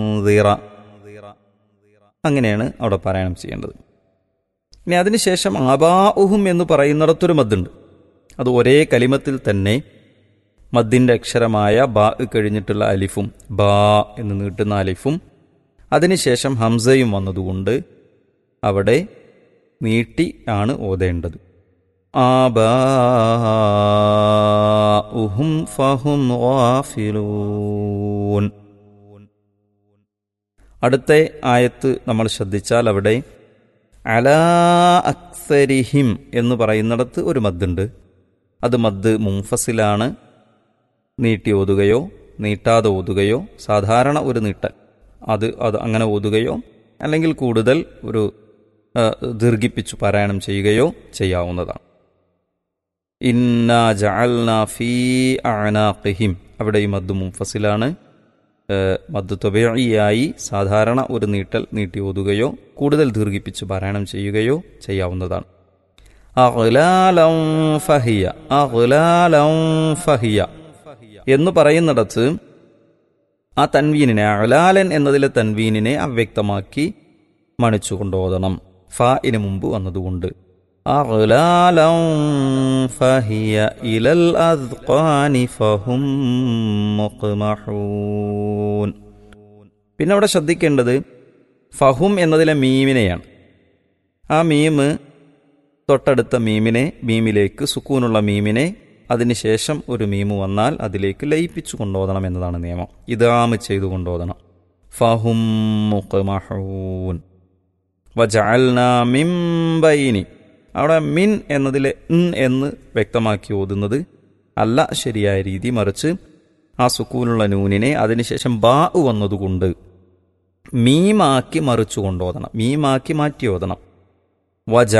ദിറ അങ്ങനെയാണ് അവിടെ പാരായണം ചെയ്യേണ്ടത് ഇനി അതിനുശേഷം ആബാഉഹും എന്ന് പറയുന്നിടത്തൊരു മദ്ദുണ്ട് അത് ഒരേ കലിമത്തിൽ തന്നെ മദ്ദിൻ്റെ അക്ഷരമായ ബാ കഴിഞ്ഞിട്ടുള്ള അലിഫും ബാ എന്ന് നീട്ടുന്ന അലിഫും അതിനുശേഷം ഹംസയും വന്നതുകൊണ്ട് അവിടെ നീട്ടി ആണ് ഓതേണ്ടത് ആബാഉഹും ഫഹും ഗാഫിലൂൻ അടുത്ത ആയത്ത് നമ്മൾ ശ്രദ്ധിച്ചാൽ അവിടെ അലാ അക്സരിഹിം എന്ന് പറയുന്നിടത്ത് ഒരു മദ്ദുണ്ട് അത് മദ് മുംഫസിലാണ് നീട്ടി ഓതുകയോ നീട്ടാതെ ഓതുകയോ സാധാരണ ഒരു നീട്ടൽ അത് അത് അങ്ങനെ ഓതുകയോ അല്ലെങ്കിൽ കൂടുതൽ ഒരു ആ, ദീർഘിപ്പിച്ചു പാരായണം ചെയ്യുകയോ ചെയ്യാവുന്നതാണ് ഇന്ന ജഅൽന ഫീ അഅനാഖിഹിം അവിടെ ഈ മദ് മുംഫസിലാണ് ഏഹ്, മദ് തൊബയായി സാധാരണ ഒരു നീട്ടൽ നീട്ടി ഓതുകയോ കൂടുതൽ ദീർഘിപ്പിച്ച് പാരായണം ചെയ്യുകയോ ചെയ്യാവുന്നതാണ് അഗ്ലാലം ഫഹിയ അഗ്ലാലം ഫഹിയ എന്ന് പറയുന്നിടത്ത് ആ തൻവീനിനെ അലാലൻ എന്നതിലെ തൻവീനിനെ അവ്യക്തമാക്കി മണിച്ചു കൊണ്ടോതണം ഫാഇന് മുമ്പ് വന്നതുകൊണ്ട് അഗ്ലാലം ഫഹിയ ഇലൽ അദ്ഖാനി ഫഹും മുഖ്മഹൂൻ പിന്നെ അവിടെ ശ്രദ്ധിക്കേണ്ടത് ഫഹും എന്നതിലെ മീമിനെയാണ് ആ മീമ് തൊട്ടടുത്ത മീമിനെ മീമിലേക്ക് സുക്കൂനുള്ള മീമിനെ അതിനുശേഷം ഒരു മീമ് വന്നാൽ അതിലേക്ക് ലയിപ്പിച്ചു കൊണ്ടോതണം എന്നതാണ് നിയമം ഇതാമ് ചെയ്തു കൊണ്ടോതണം ഫഹും മുഖ്മഹൂൻ വജഅൽന മിൻ ബൈനി അവിടെ മിൻ എന്നതിലെ ഇൻ എന്ന് വ്യക്തമാക്കി ഓതുന്നത് അല്ല ശരിയായ രീതി മറിച്ച് ആ സുക്കൂനുള്ള നൂനിനെ അതിനുശേഷം ബാ വന്നതുകൊണ്ട് മീമാക്കി മറിച്ചു കൊണ്ടോതണം മീമാക്കി മാറ്റി ഓതണം വജ